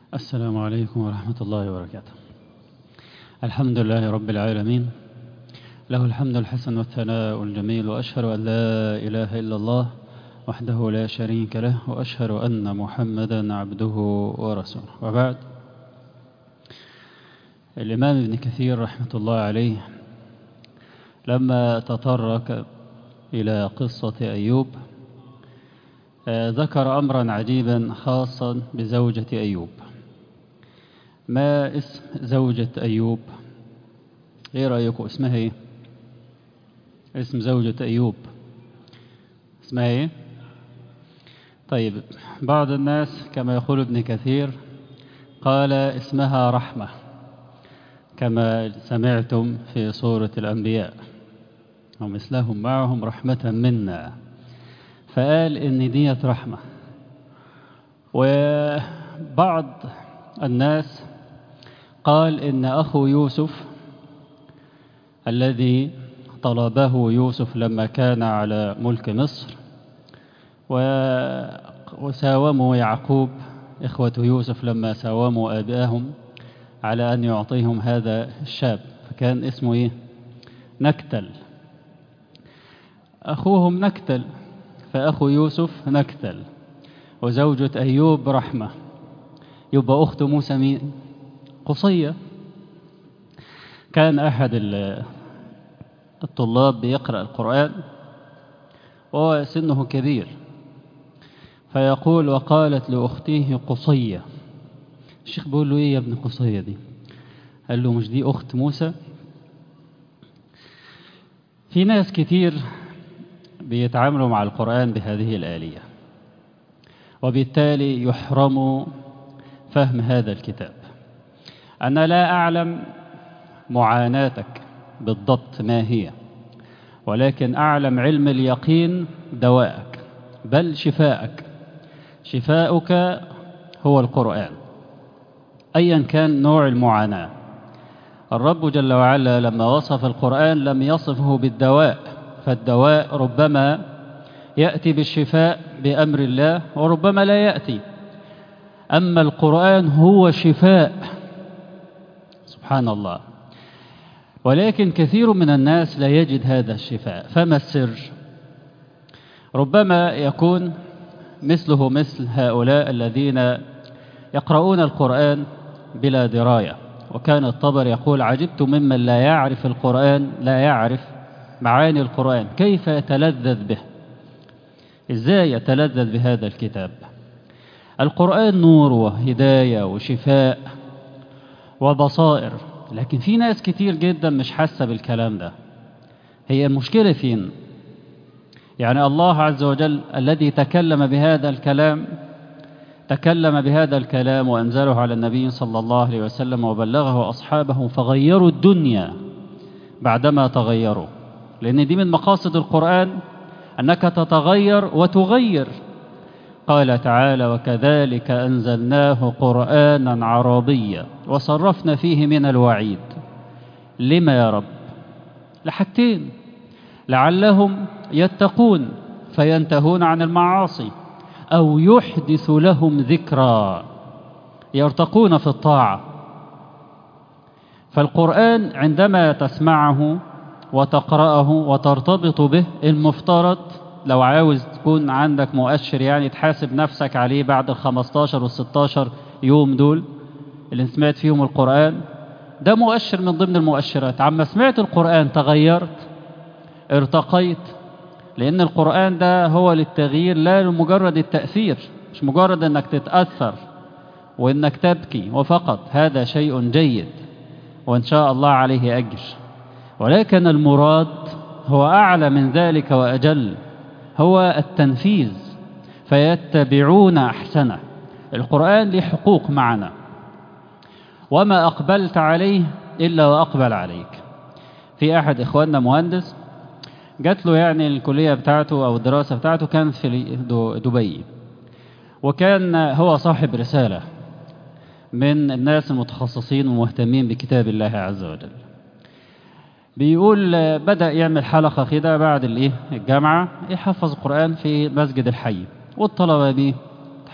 السلام عليكم ورحمة الله وبركاته الحمد لله رب العالمين له الحمد الحسن والثناء الجميل وأشهد أن لا إله إلا الله وحده لا شريك له وأشهد أن محمدا عبده ورسوله وبعد الإمام ابن كثير رحمة الله عليه لما تطرق إلى قصة أيوب ذكر أمرا عجيبا خاصا بزوجة أيوب ما اسم زوجة أيوب ايه رأيكم اسمها ايه اسم زوجة أيوب اسمها ايه طيب بعض الناس كما يقول ابن كثير قال اسمها رحمة كما سمعتم في سورة الأنبياء ومثلهم معهم رحمة منا فقال إن ديت رحمة وبعض الناس قال إن أخو يوسف الذي طلبه يوسف لما كان على ملك مصر وساوموا يعقوب إخوة يوسف لما ساوموا آبائهم على أن يعطيهم هذا الشاب فكان اسمه إيه؟ نكتل أخوهم نكتل فأخو يوسف نكتل وزوجة أيوب رحمة يبقى أخت موسى مين قصية كان أحد الطلاب بيقرأ القرآن وهو سنه كبير فيقول وقالت لأختيه قصية الشيخ بيقول له إيه يا ابن قصية دي قال له مش دي أخت موسى في ناس كتير بيتعاملوا مع القرآن بهذه الآلية وبالتالي يحرموا فهم هذا الكتاب أنا لا أعلم معاناتك بالضبط ما هي ولكن أعلم علم اليقين دواءك بل شفاءك شفاؤك هو القرآن أيا كان نوع المعاناة الرب جل وعلا لما وصف القرآن لم يصفه بالدواء فالدواء ربما يأتي بالشفاء بأمر الله وربما لا يأتي أما القرآن هو شفاء سبحان الله ولكن كثير من الناس لا يجد هذا الشفاء فما السر ربما يكون مثله مثل هؤلاء الذين يقرؤون القرآن بلا دراية وكان الطبر يقول عجبت ممن لا يعرف القرآن لا يعرف معاني القرآن كيف يتلذذ به ازاي يتلذذ بهذا الكتاب القرآن نور وهداية وشفاء وبصائر لكن في ناس كتير جدا مش حاسة بالكلام ده هي المشكلة فين يعني الله عز وجل الذي تكلم بهذا الكلام تكلم بهذا الكلام وأنزله على النبي صلى الله عليه وسلم وبلغه أصحابه فغيروا الدنيا بعدما تغيروا لأن دي من مقاصد القرآن أنك تتغير وتغير قال تعالى وكذلك أنزلناه قرآنا عربيا وصرفنا فيه من الوعيد لما يا رب لحاجتين لعلهم يتقون فينتهون عن المعاصي أو يحدث لهم ذكرى يرتقون في الطاعة فالقرآن عندما تسمعه وتقرأه وترتبط به المفترض لو عاوز تكون عندك مؤشر يعني تحاسب نفسك عليه بعد ال 15 وال 16 يوم دول اللي سمعت فيهم القرآن ده مؤشر من ضمن المؤشرات عما سمعت القرآن تغيرت ارتقيت لأن القرآن ده هو للتغيير لا لمجرد التأثير مش مجرد أنك تتأثر وأنك تبكي وفقط هذا شيء جيد وإن شاء الله عليه أجر ولكن المراد هو أعلى من ذلك وأجل هو التنفيذ فيتبعون أحسنه القرآن له حقوق معنا وما أقبلت عليه إلا وأقبل عليك في أحد إخواننا مهندس جات له يعني الكلية بتاعته أو الدراسة بتاعته كانت في دبي وكان هو صاحب رسالة من الناس المتخصصين ومهتمين بكتاب الله عز وجل بيقول بدأ يعمل حلقة كده بعد الايه الجامعة يحفظ القرآن في مسجد الحي والطلبة بيه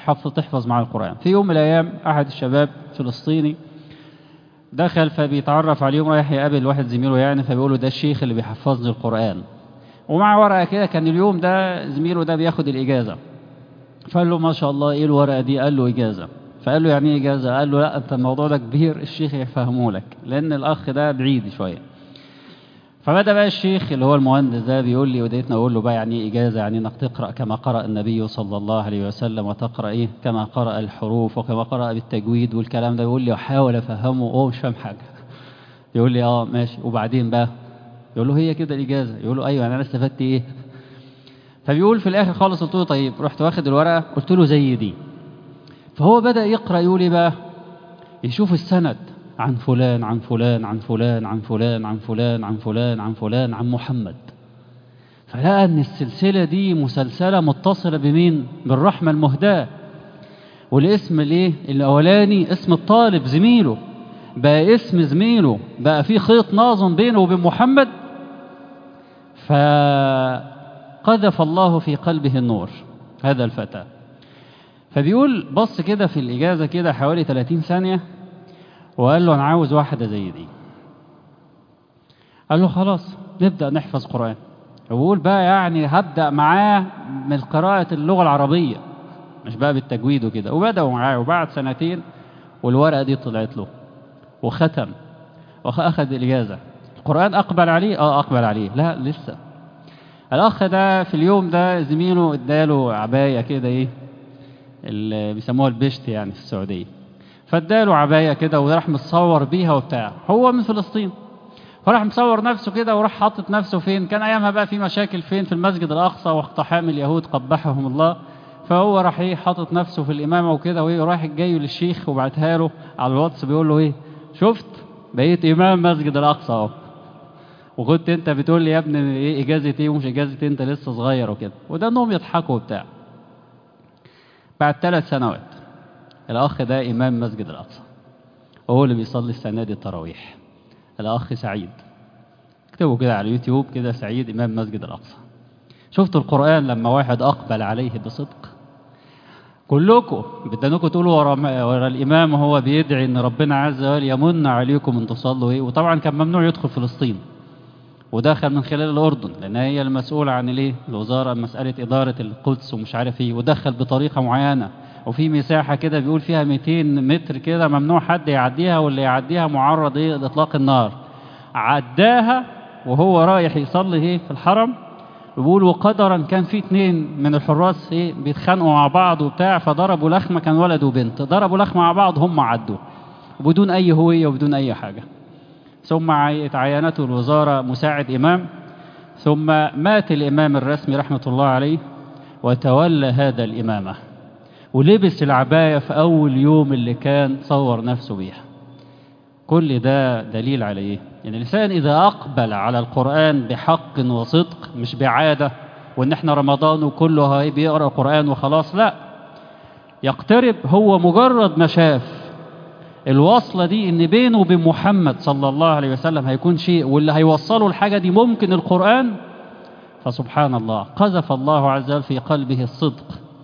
حفظ تحفظ مع القرآن في يوم من الأيام أحد الشباب فلسطيني دخل فبيتعرف عليهم رايح يقابل واحد زميله يعني فبيقول له ده الشيخ اللي بيحفظني القرآن ومع ورقة كده كان اليوم ده زميله ده بياخد الإجازة فقال له ما شاء الله إيه الورقة دي قال له إجازة فقال له يعني إيه إجازة قال له لا أنت الموضوع ده كبير الشيخ يفهمه لك لأن الأخ ده بعيد شوية فبدأ بقى الشيخ اللي هو المهندس ده بيقول لي وديتنا أقول له بقى يعني إيه إجازة يعني إنك تقرأ كما قرأ النبي صلى الله عليه وسلم وتقرأ إيه كما قرأ الحروف وكما قرأ بالتجويد والكلام ده يقول لي أحاول أفهمه هو مش فاهم حاجة يقول لي أه ماشي وبعدين بقى يقول له هي كده الإجازة يقول له أيوه يعني أنا استفدت إيه فبيقول في الآخر خالص قلت له طيب رحت واخد الورقة قلت له زي دي فهو بدأ يقرأ يقول لي بقى يشوف السند عن فلان عن فلان عن فلان عن فلان عن فلان عن فلان عن فلان عن محمد فلقى ان السلسله دي مسلسله متصله بمين بالرحمه المهداه والاسم الايه الاولاني اسم الطالب زميله بقى اسم زميله بقى في خيط ناظم بينه وبين محمد فقذف الله في قلبه النور هذا الفتى فبيقول بص كده في الإجازة كده حوالي 30 ثانية وقال له أنا عاوز واحدة زي دي قال له خلاص نبدأ نحفظ قرآن وبقول بقى يعني هبدأ معاه من قراءة اللغة العربية مش بقى بالتجويد وكده وبدأوا معاه وبعد سنتين والورقة دي طلعت له وختم وأخذ الإجازة القرآن أقبل عليه؟ آه أقبل عليه لا لسه الأخ ده في اليوم ده زميله اداله عباية كده إيه اللي بيسموها البشت يعني في السعودية فاداله عباية كده وراح متصور بيها وبتاع هو من فلسطين فراح مصور نفسه كده وراح حاطط نفسه فين كان أيامها بقى في مشاكل فين في المسجد الأقصى واقتحام اليهود قبحهم الله فهو راح ايه حاطط نفسه في الإمامة وكده وايه رايح جاي للشيخ وبعتها له على الواتس بيقول له ايه شفت بقيت إمام مسجد الأقصى اهو وكنت انت بتقول لي يا ابني ايه اجازه ايه ومش اجازه إيه انت لسه صغير وكده وده انهم يضحكوا وبتاع بعد ثلاث سنوات الأخ ده إمام مسجد الأقصى وهو اللي بيصلي السنة دي التراويح الأخ سعيد اكتبوا كده على اليوتيوب كده سعيد إمام مسجد الأقصى شفتوا القرآن لما واحد أقبل عليه بصدق كلكم بدنكم تقولوا ورا, ورا الإمام وهو بيدعي إن ربنا عز وجل يمن عليكم أن تصلوا إيه وطبعا كان ممنوع يدخل فلسطين ودخل من خلال الأردن لأن هي المسؤولة عن الإيه الوزارة مسألة إدارة القدس ومش عارف إيه ودخل بطريقة معينة وفي مساحة كده بيقول فيها 200 متر كده ممنوع حد يعديها واللي يعديها معرض إيه لإطلاق النار عداها وهو رايح يصلي إيه في الحرم بيقول وقدرا كان في اتنين من الحراس إيه بيتخانقوا مع بعض وبتاع فضربوا لخمة كان ولد وبنت ضربوا لخمة مع بعض هم عدوا بدون أي هوية وبدون أي حاجة ثم عينته الوزارة مساعد إمام ثم مات الإمام الرسمي رحمة الله عليه وتولى هذا الإمامة ولبس العباية في أول يوم اللي كان صور نفسه بيها كل ده دليل على إيه؟ يعني الإنسان إذا أقبل على القرآن بحق وصدق مش بعادة وإن إحنا رمضان وكله هاي بيقرأ القرآن وخلاص لا يقترب هو مجرد ما شاف الوصلة دي إن بينه وبين محمد صلى الله عليه وسلم هيكون شيء واللي هيوصله الحاجة دي ممكن القرآن فسبحان الله قذف الله عز وجل في قلبه الصدق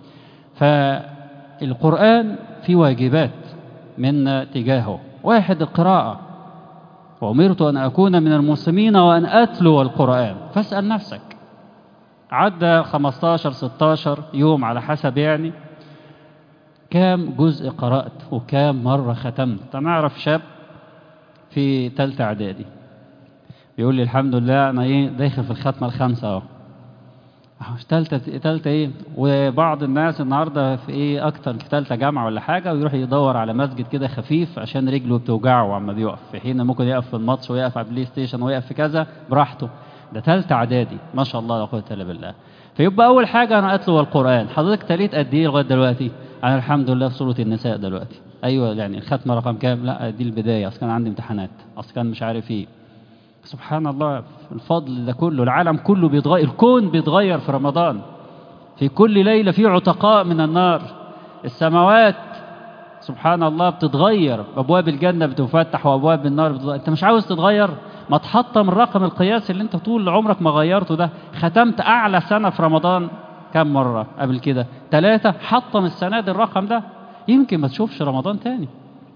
فالقرآن في واجبات منا تجاهه واحد القراءة وأمرت أن أكون من المسلمين وأن أتلو القرآن فاسأل نفسك عدى 15 16 يوم على حسب يعني كام جزء قرأت وكام مرة ختمت أنا أعرف شاب في تالتة إعدادي بيقول لي الحمد لله أنا إيه داخل في الختمة الخامسة أهو تالتة تالتة إيه وبعض الناس النهاردة في إيه أكتر في تالتة جامعة ولا حاجة ويروح يدور على مسجد كده خفيف عشان رجله بتوجعه عما بيقف في حين ممكن يقف في الماتش ويقف على البلاي ستيشن ويقف في كذا براحته ده تالتة إعدادي ما شاء الله لا قوة إلا بالله فيبقى أول حاجة أنا أتلو القرآن حضرتك تليت قد إيه لغاية دلوقتي؟ أنا الحمد لله في سورة النساء دلوقتي أيوة يعني الختمة رقم كام؟ لا دي البداية أصل كان عندي امتحانات أصل كان مش عارف إيه سبحان الله الفضل ده كله العالم كله بيتغير الكون بيتغير في رمضان في كل ليلة في عتقاء من النار السماوات سبحان الله بتتغير أبواب الجنة بتفتح وأبواب النار بتتغير أنت مش عاوز تتغير ما تحطم الرقم القياسي اللي أنت طول عمرك ما غيرته ده ختمت أعلى سنة في رمضان كم مرة قبل كده ثلاثة حطم السنة دي الرقم ده يمكن ما تشوفش رمضان تاني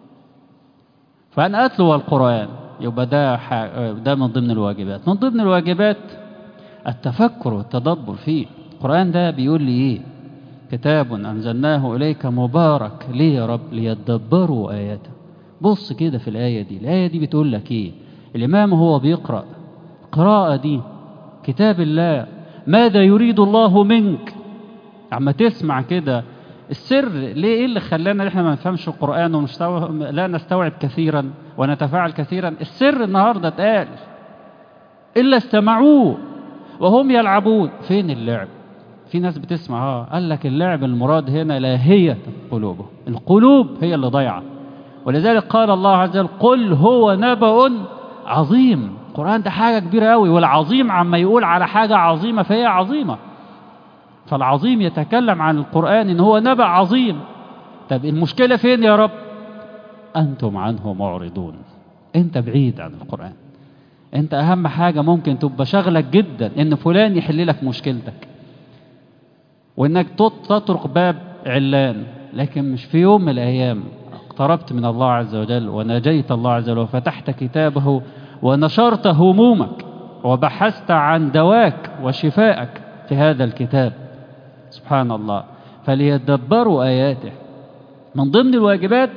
فأنا أتلو القرآن يبقى ده ده من ضمن الواجبات من ضمن الواجبات التفكر والتدبر فيه القرآن ده بيقول لي إيه كتاب أنزلناه إليك مبارك ليه يا رب ليدبروا آياته بص كده في الآية دي الآية دي بتقول لك إيه الإمام هو بيقرأ القراءة دي كتاب الله ماذا يريد الله منك عما تسمع كده السر ليه ايه اللي خلانا احنا ما نفهمش القرآن ومستوى لا نستوعب كثيرا ونتفاعل كثيرا السر النهارده اتقال الا استمعوه وهم يلعبون فين اللعب في ناس بتسمع اه قال لك اللعب المراد هنا لاهية قلوبه القلوب هي اللي ضيعه ولذلك قال الله عز وجل قل هو نبأ عظيم القرآن ده حاجة كبيرة قوي والعظيم عما يقول على حاجة عظيمة فهي عظيمة فالعظيم يتكلم عن القرآن إن هو نبأ عظيم طب المشكلة فين يا رب أنتم عنه معرضون أنت بعيد عن القرآن أنت أهم حاجة ممكن تبقى شغلك جدا إن فلان يحل لك مشكلتك وإنك تطرق باب علان لكن مش في يوم من الأيام اقتربت من الله عز وجل ونجيت الله عز وجل وفتحت كتابه ونشرت همومك وبحثت عن دواك وشفائك في هذا الكتاب سبحان الله فليدبروا آياته من ضمن الواجبات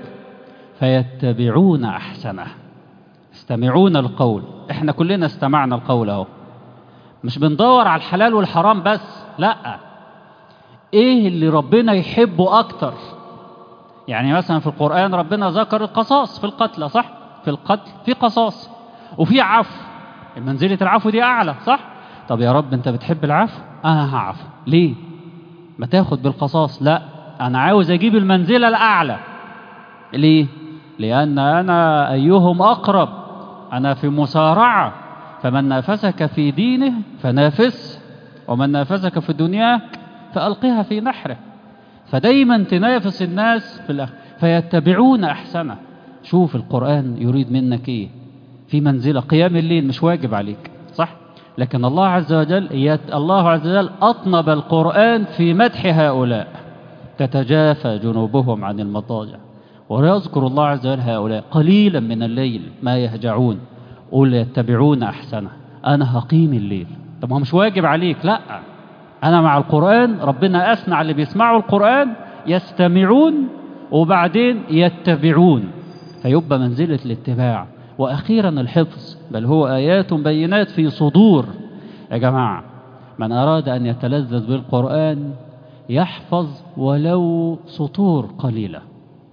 فيتبعون أحسنه استمعون القول احنا كلنا استمعنا القول اهو مش بندور على الحلال والحرام بس لا ايه اللي ربنا يحبه اكتر يعني مثلا في القرآن ربنا ذكر القصاص في القتلى صح في القتل في قصاص وفي عفو منزلة العفو دي أعلى صح طب يا رب أنت بتحب العفو أنا هعفو ليه ما تاخد بالقصاص لا أنا عاوز أجيب المنزلة الأعلى ليه لأن أنا أيهم أقرب أنا في مسارعة فمن نافسك في دينه فنافس ومن نافسك في دنياك فألقها في نحره فدايما تنافس الناس في الأخ فيتبعون أحسنه شوف القرآن يريد منك إيه في منزلة قيام الليل مش واجب عليك صح لكن الله عز وجل يت... الله عز وجل أطنب القرآن في مدح هؤلاء تتجافى جنوبهم عن المضاجع ويذكر الله عز وجل هؤلاء قليلا من الليل ما يهجعون قل يتبعون أحسنه أنا هقيم الليل طب هو مش واجب عليك لا أنا مع القرآن ربنا أثنى على اللي بيسمعوا القرآن يستمعون وبعدين يتبعون فيبقى منزلة الاتباع وأخيرا الحفظ بل هو آيات بينات في صدور يا جماعة من أراد أن يتلذذ بالقرآن يحفظ ولو سطور قليلة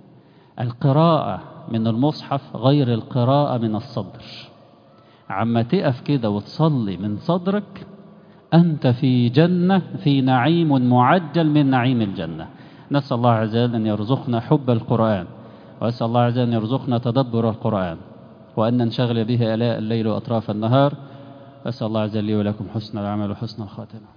القراءة من المصحف غير القراءة من الصدر عما تقف كده وتصلي من صدرك أنت في جنة في نعيم معجل من نعيم الجنة نسأل الله عز وجل أن يرزقنا حب القرآن وأسأل الله عز وجل أن يرزقنا تدبر القرآن وأن ننشغل به آلاء الليل وأطراف النهار أسأل الله عز وجل لي ولكم حسن العمل وحسن الخاتمة